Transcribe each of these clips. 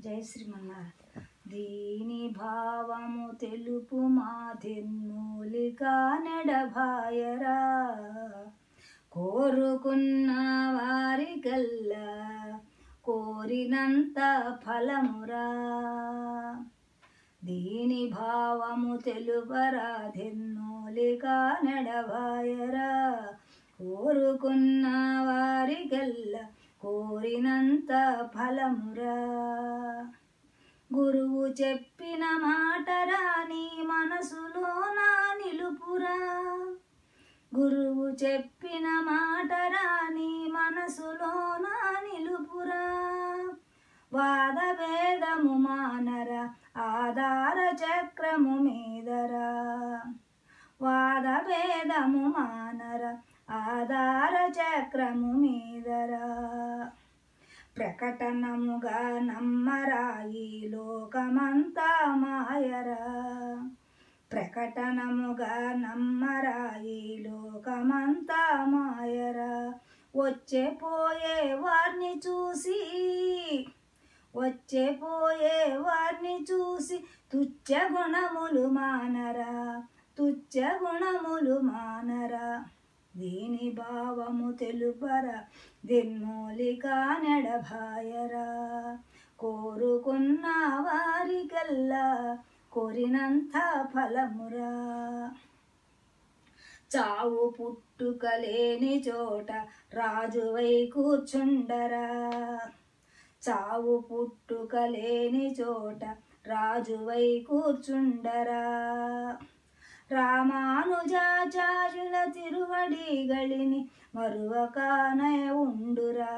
జై శ్రీమన్నారాయణ దీని భావము తెలుపు మాధిన్మూలిక నెడభాయరా కోరుకున్న వారికల్లా కోరినంత ఫలమురా దీని భావము తెలుపరా ధిన్మూలిక నెడభాయరా కోరుకున్న వారికల్లా కోరినంత ఫలమురా గురువు చెప్పిన మాట రాని మనసులో నా నిలుపురా గురువు చెప్పిన మాట రాని మనసులో నా నిలుపురా వాద భేదము మానర ఆధార చక్రము మీదరా వాద భేదము మానర ఆధార చక్రము మీదరా ప్రకటనముగా నమ్మరాయి లోకమంతా మాయరా ప్రకటనముగా నమ్మరాయి లోకమంతా మాయరా వచ్చే పోయే వారిని చూసి వచ్చే పోయే వారిని చూసి తుచ్చ గుణములు మానరా తుచ్చ గుణములు మానరా దీని భావము తెలుపరా దిన్మూలిక నెడభాయరా కోరుకున్న వారికల్లా కోరినంత ఫలమురా చావు పుట్టుక లేని చోట రాజువై కూర్చుండరా చావు పుట్టుక లేని చోట రాజువై కూర్చుండరా రామానుజాచార్యుల తిరువడిగళిని మరువకానే ఉండురా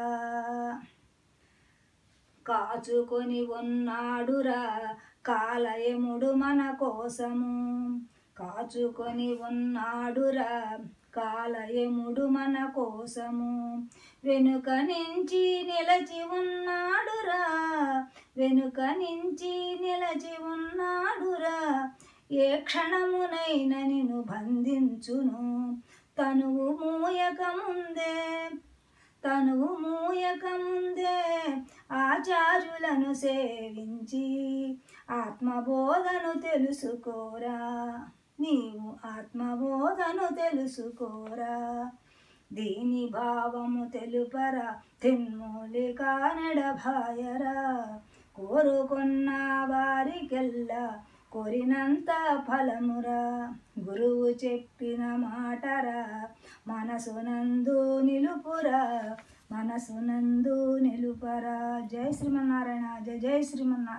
కాచుకొని ఉన్నాడురా కాలయముడు మన కోసము కాచుకొని ఉన్నాడురా కాలయముడు మన కోసము వెనుక నుంచి నిలచి ఉన్నాడురా వెనుక నుంచి నిలచి ఉన్నాడురా ఏ క్షణమునైన నిన్ను బంధించును తనువు మూయక ముందే తనువు మూయక ముందే ఆచార్యులను సేవించి ఆత్మబోధను తెలుసుకోరా నీవు ఆత్మబోధను తెలుసుకోరా దీని భావము తెలుపరా తిన్మూలిక నడభాయరా కోరుకున్న వారికెల్లా కోరినంత ఫలమురా గురువు చెప్పిన మాటరా మనసునందు నిలుపురా మనసునందు నిలుపరా జై శ్రీమన్నారాయణ జయ జై శ్రీమన్నారాయణ